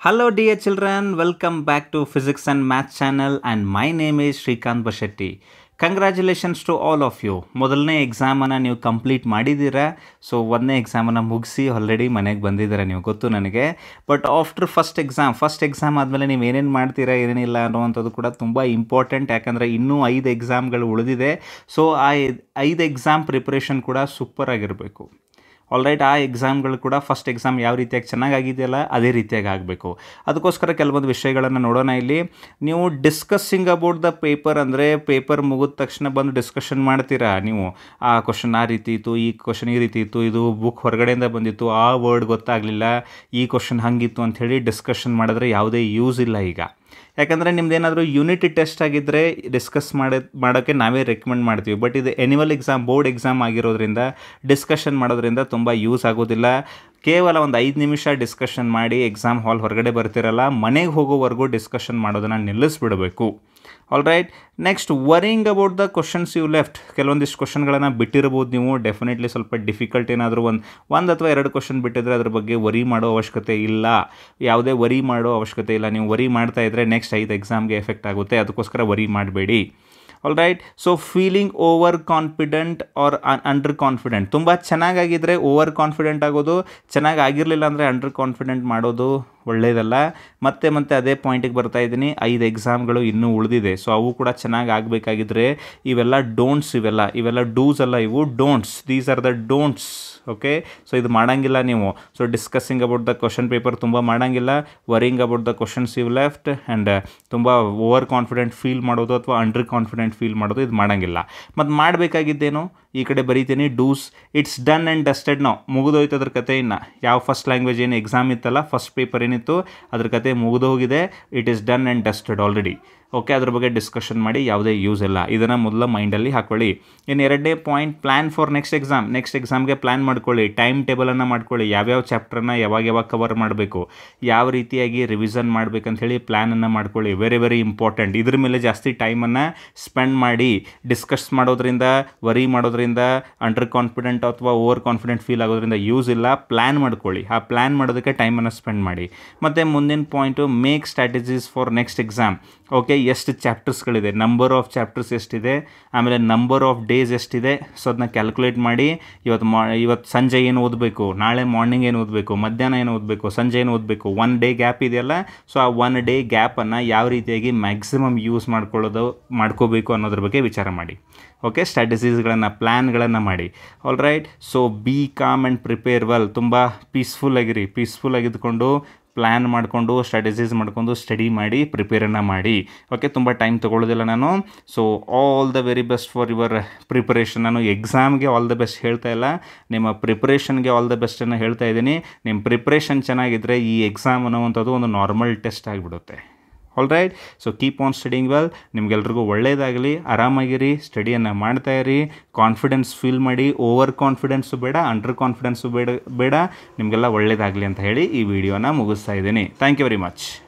Hello, dear children. Welcome back to Physics and Math channel, and my name is Shrikant Bashetti. Congratulations to all of you ಮೊದಲನೇ ಎಕ್ಸಾಮನ್ನು ನೀವು complete ಮಾಡಿದ್ದೀರಾ so ಒಂದನೇ ಎಕ್ಸಾಮನ್ನು ಮುಗಿಸಿ already ಮನೆಗೆ ಬಂದಿದ್ದೀರಾ ನೀವು ಗೊತ್ತು ನನಗೆ but after first exam first exam ಆದಮೇಲೆ ನೀವು ಏನೇನು ಮಾಡ್ತೀರಾ ಏನೇನಿಲ್ಲ ಅನ್ನುವಂಥದ್ದು ಕೂಡ ತುಂಬ ಇಂಪಾರ್ಟೆಂಟ್ ಯಾಕಂದರೆ ಇನ್ನೂ ಐದು ಎಕ್ಸಾಮ್ಗಳು ಉಳಿದಿದೆ ಸೊ ಆ ಐದು ಎಕ್ಸಾಮ್ ಪ್ರಿಪ್ರೇಷನ್ ಕೂಡ ಸೂಪರ್ ಆಗಿರಬೇಕು ಆಲ್ರೈಟ್ ಆ ಎಕ್ಸಾಮ್ಗಳು ಕೂಡ ಫಸ್ಟ್ ಎಕ್ಸಾಮ್ ಯಾವ ರೀತಿಯಾಗಿ ಚೆನ್ನಾಗಾಗಿದೆಯಲ್ಲ ಅದೇ ರೀತಿಯಾಗಿ ಆಗಬೇಕು ಅದಕ್ಕೋಸ್ಕರ ಕೆಲವೊಂದು ವಿಷಯಗಳನ್ನು ನೋಡೋಣ ಇಲ್ಲಿ ನೀವು ಡಿಸ್ಕಸ್ಸಿಂಗ್ ಅಬೌಟ್ ದ ಪೇಪರ್ ಅಂದರೆ ಪೇಪರ್ ಮುಗಿದ ತಕ್ಷಣ ಬಂದು ಡಿಸ್ಕಷನ್ ಮಾಡ್ತೀರಾ ನೀವು ಆ ಕ್ವಶನ್ ಆ ರೀತಿ ಇತ್ತು ಈ ಕ್ವಶನ್ ಈ ರೀತಿ ಇತ್ತು ಇದು ಬುಕ್ ಹೊರಗಡೆಯಿಂದ ಬಂದಿತ್ತು ಆ ವರ್ಡ್ ಗೊತ್ತಾಗಲಿಲ್ಲ ಈ ಕ್ವಶನ್ ಹಂಗಿತ್ತು ಅಂಥೇಳಿ ಡಿಸ್ಕಷನ್ ಮಾಡಿದ್ರೆ ಯಾವುದೇ ಯೂಸ್ ಇಲ್ಲ ಈಗ ಯಾಕಂದರೆ ನಿಮ್ದೇನಾದರೂ ಯೂನಿಟಿ ಟೆಸ್ಟ್ ಆಗಿದ್ದರೆ ಡಿಸ್ಕಸ್ ಮಾಡಿ ಮಾಡೋಕ್ಕೆ ನಾವೇ ರೆಕಮೆಂಡ್ ಮಾಡ್ತೀವಿ ಬಟ್ ಇದು ಎನಿವಲ್ ಎಕ್ಸಾಮ್ ಬೋರ್ಡ್ ಎಕ್ಸಾಮ್ ಆಗಿರೋದ್ರಿಂದ ಡಿಸ್ಕಷನ್ ಮಾಡೋದ್ರಿಂದ ತುಂಬ ಯೂಸ್ ಆಗೋದಿಲ್ಲ ಕೇವಲ ಒಂದು ಐದು ನಿಮಿಷ ಡಿಸ್ಕಷನ್ ಮಾಡಿ ಎಕ್ಸಾಮ್ ಹಾಲ್ ಹೊರಗಡೆ ಬರ್ತಿರಲ್ಲ ಮನೆಗೆ ಹೋಗೋವರೆಗೂ ಡಿಸ್ಕಷನ್ ಮಾಡೋದನ್ನು ನಿಲ್ಲಿಸ್ಬಿಡಬೇಕು all right next worrying about the questions you left ಕೆಲವೊಂದಿಷ್ಟು ಕ್ವಶನ್ಗಳನ್ನು ಬಿಟ್ಟಿರ್ಬೋದು ನೀವು ಡೆಫಿನೆಟ್ಲಿ ಸ್ವಲ್ಪ ಡಿಫಿಕಲ್ಟ್ ಏನಾದರೂ ಒಂದು ಒಂದು ಅಥವಾ ಎರಡು ಕ್ವಶನ್ ಬಿಟ್ಟಿದ್ರೆ ಅದ್ರ ಬಗ್ಗೆ ವರಿ ಮಾಡೋ ಅವಶ್ಯಕತೆ ಇಲ್ಲ ಯಾವುದೇ ವರಿ ಮಾಡೋ ಅವಶ್ಯಕತೆ ಇಲ್ಲ ನೀವು ವರಿ ಮಾಡ್ತಾ ಇದ್ದರೆ ನೆಕ್ಸ್ಟ್ ಐದು ಎಕ್ಸಾಮ್ಗೆ ಎಫೆಕ್ಟ್ ಆಗುತ್ತೆ ಅದಕ್ಕೋಸ್ಕರ ವರಿ ಮಾಡಬೇಡಿ all right so feeling over confident or under confident ತುಂಬ ಚೆನ್ನಾಗಾಗಿದ್ದರೆ ಓವರ್ ಕಾನ್ಫಿಡೆಂಟ್ ಆಗೋದು ಚೆನ್ನಾಗಿ ಆಗಿರಲಿಲ್ಲ ಅಂದರೆ ಅಂಡರ್ ಕಾನ್ಫಿಡೆಂಟ್ ಮಾಡೋದು ಒಳ್ಳೆಯದಲ್ಲ ಮತ್ತೆ ಮತ್ತೆ ಅದೇ ಪಾಯಿಂಟಿಗೆ ಬರ್ತಾ ಇದ್ದೀನಿ ಐದು ಎಕ್ಸಾಮ್ಗಳು ಇನ್ನೂ ಉಳಿದಿದೆ ಸೊ ಅವು ಕೂಡ ಚೆನ್ನಾಗಿ ಆಗಬೇಕಾಗಿದ್ರೆ ಇವೆಲ್ಲ ಡೋಂಟ್ಸ್ ಇವೆಲ್ಲ ಇವೆಲ್ಲ ಡೂಸ್ ಅಲ್ಲ ಇವು don'ts these are the don'ts okay so ಇದು ಮಾಡೋಂಗಿಲ್ಲ ನೀವು so discussing about the question paper ತುಂಬ ಮಾಡೋಂಗಿಲ್ಲ worrying about the questions you left and ತುಂಬ ಓವರ್ ಕಾನ್ಫಿಡೆಂಟ್ ಫೀಲ್ ಮಾಡೋದು ಅಥವಾ ಅಂಡರ್ ಕಾನ್ಫಿಡೆಂಟ್ ಫೀಲ್ ಮಾಡೋದು ಇದು ಮಾಡೋಂಗಿಲ್ಲ ಮತ್ತು ಮಾಡಬೇಕಾಗಿದ್ದೇನು ಈ ಕಡೆ ಬರೀತೀನಿ dos it's done and dusted ನಾವು ಮುಗಿದೋಯ್ತು ಅದ್ರ ಕತೆ ಇನ್ನು ಯಾವ ಫಸ್ಟ್ ಲ್ಯಾಂಗ್ವೇಜ್ ಏನು ಎಕ್ಸಾಮ್ ಇತ್ತಲ್ಲ ಫಸ್ಟ್ ಪೇಪರ್ ಏನಿತ್ತು ಅದ್ರ ಕತೆ ಮುಗಿದು ಹೋಗಿದೆ it is done and dusted already okay ಅದ್ರ ಬಗ್ಗೆ ಡಿಸ್ಕಷನ್ ಮಾಡಿ ಯಾವುದೇ ಯೂಸ್ ಇಲ್ಲ ಇದನ್ನು ಮೊದಲ ಮೈಂಡಲ್ಲಿ ಹಾಕ್ಕೊಳ್ಳಿ ಇನ್ನು ಎರಡನೇ point plan for next exam next ಎಕ್ಸಾಮ್ಗೆ ಪ್ಲ್ಯಾನ್ ಮಾಡ್ಕೊಳ್ಳಿ ಟೈಮ್ ಟೇಬಲನ್ನು ಮಾಡ್ಕೊಳ್ಳಿ ಯಾವ್ಯಾವ ಚಾಪ್ಟರ್ನ ಯಾವಾಗ ಯಾವಾಗ ಕವರ್ ಮಾಡಬೇಕು ಯಾವ ರೀತಿಯಾಗಿ ರಿವಿಷನ್ ಮಾಡ್ಬೇಕಂತ ಹೇಳಿ ಪ್ಲ್ಯಾನನ್ನು ಮಾಡ್ಕೊಳ್ಳಿ ವೆರಿ ವೆರಿ ಇಂಪಾರ್ಟೆಂಟ್ ಇದ್ರ ಮೇಲೆ ಜಾಸ್ತಿ ಟೈಮನ್ನು ಸ್ಪೆಂಡ್ ಮಾಡಿ ಡಿಸ್ಕಸ್ ಮಾಡೋದ್ರಿಂದ ವರಿ ಮಾಡೋದ್ರಿಂದ ಅಂಡರ್ ಕಾನ್ಫಿಡೆಂಟ್ ಅಥವಾ ಓವರ್ ಕಾನ್ಫಿಡೆಂಟ್ ಫೀಲ್ ಆಗೋದ್ರಿಂದ ಯೂಸ್ ಇಲ್ಲ ಪ್ಲ್ಯಾನ್ ಮಾಡ್ಕೊಳ್ಳಿ ಆ ಪ್ಲ್ಯಾನ್ ಮಾಡೋದಕ್ಕೆ ಟೈಮನ್ನು ಸ್ಪೆಂಡ್ ಮಾಡಿ ಮತ್ತು ಮುಂದಿನ point make strategies for next exam okay ಎಷ್ಟು ಚಾಪ್ಟರ್ಸ್ಗಳಿದೆ ನಂಬರ್ ಆಫ್ ಚಾಪ್ಟರ್ಸ್ ಎಷ್ಟಿದೆ ಆಮೇಲೆ ನಂಬರ್ ಆಫ್ ಡೇಸ್ ಎಷ್ಟಿದೆ ಸೊ ಅದನ್ನ ಕ್ಯಾಲ್ಕುಲೇಟ್ ಮಾಡಿ ಇವತ್ತು ಮಾ ಇವತ್ತು ಸಂಜೆ ಏನು ಓದಬೇಕು ನಾಳೆ ಮಾರ್ನಿಂಗ್ ಏನು ಓದಬೇಕು ಮಧ್ಯಾಹ್ನ ಏನು ಓದಬೇಕು ಸಂಜೆ ಏನು ಓದಬೇಕು ಒನ್ ಡೇ ಗ್ಯಾಪ್ ಇದೆಯಲ್ಲ ಸೊ ಆ ಒನ್ ಡೇ ಗ್ಯಾಪನ್ನು ಯಾವ ರೀತಿಯಾಗಿ ಮ್ಯಾಕ್ಸಿಮಮ್ ಯೂಸ್ ಮಾಡ್ಕೊಳ್ಳೋದು ಮಾಡ್ಕೋಬೇಕು ಅನ್ನೋದ್ರ ಬಗ್ಗೆ ವಿಚಾರ ಮಾಡಿ ಓಕೆ ಸ್ಟ್ರಾಟಜೀಸ್ಗಳನ್ನು ಪ್ಲ್ಯಾನ್ಗಳನ್ನು ಮಾಡಿ all right so be calm and prepare well ತುಂಬ ಪೀಸ್ಫುಲ್ ಆಗಿರಿ ಪೀಸ್ಫುಲ್ ಆಗಿದ್ಕೊಂಡು ಪ್ಲ್ಯಾನ್ ಮಾಡಿಕೊಂಡು ಸ್ಟ್ರಾಟಜೀಸ್ ಮಾಡ್ಕೊಂಡು ಸ್ಟಡಿ ಮಾಡಿ ಪ್ರಿಪೇರನ್ನು ಮಾಡಿ ಓಕೆ ತುಂಬ ಟೈಮ್ ತೊಗೊಳ್ಳೋದಿಲ್ಲ ನಾನು so all the very best for your preparation ನಾನು ಎಕ್ಸಾಮ್ಗೆ ಆಲ್ ದ ಬೆಸ್ಟ್ ಹೇಳ್ತಾ ಇಲ್ಲ ನಿಮ್ಮ ಪ್ರಿಪರೇಷನ್ಗೆ ಆಲ್ ದ ಬೆಸ್ಟನ್ನು ಹೇಳ್ತಾ ಇದ್ದೀನಿ ನಿಮ್ಮ ಪ್ರಿಪ್ರೇಷನ್ ಚೆನ್ನಾಗಿದ್ದರೆ ಈ ಎಕ್ಸಾಮ್ ಅನ್ನುವಂಥದ್ದು ಒಂದು ನಾರ್ಮಲ್ ಟೆಸ್ಟ್ ಆಗಿಬಿಡುತ್ತೆ all right so keep on studying well ನಿಮಗೆಲ್ರಿಗೂ ಒಳ್ಳೆಯದಾಗಲಿ ಆರಾಮಾಗಿರಿ ಸ್ಟಡಿಯನ್ನು ಮಾಡ್ತಾ ಇರಿ ಕಾನ್ಫಿಡೆನ್ಸ್ ಫೀಲ್ ಮಾಡಿ ಓವರ್ ಕಾನ್ಫಿಡೆನ್ಸು ಬೇಡ ಅಂಡರ್ ಕಾನ್ಫಿಡೆನ್ಸು ಬೇಡ ಬೇಡ ನಿಮಗೆಲ್ಲ ಒಳ್ಳೆಯದಾಗಲಿ ಅಂತ ಹೇಳಿ ಈ ವಿಡಿಯೋನ ಮುಗಿಸ್ತಾ ಇದ್ದೀನಿ ಥ್ಯಾಂಕ್ ಯು ವೆರಿ ಮಚ್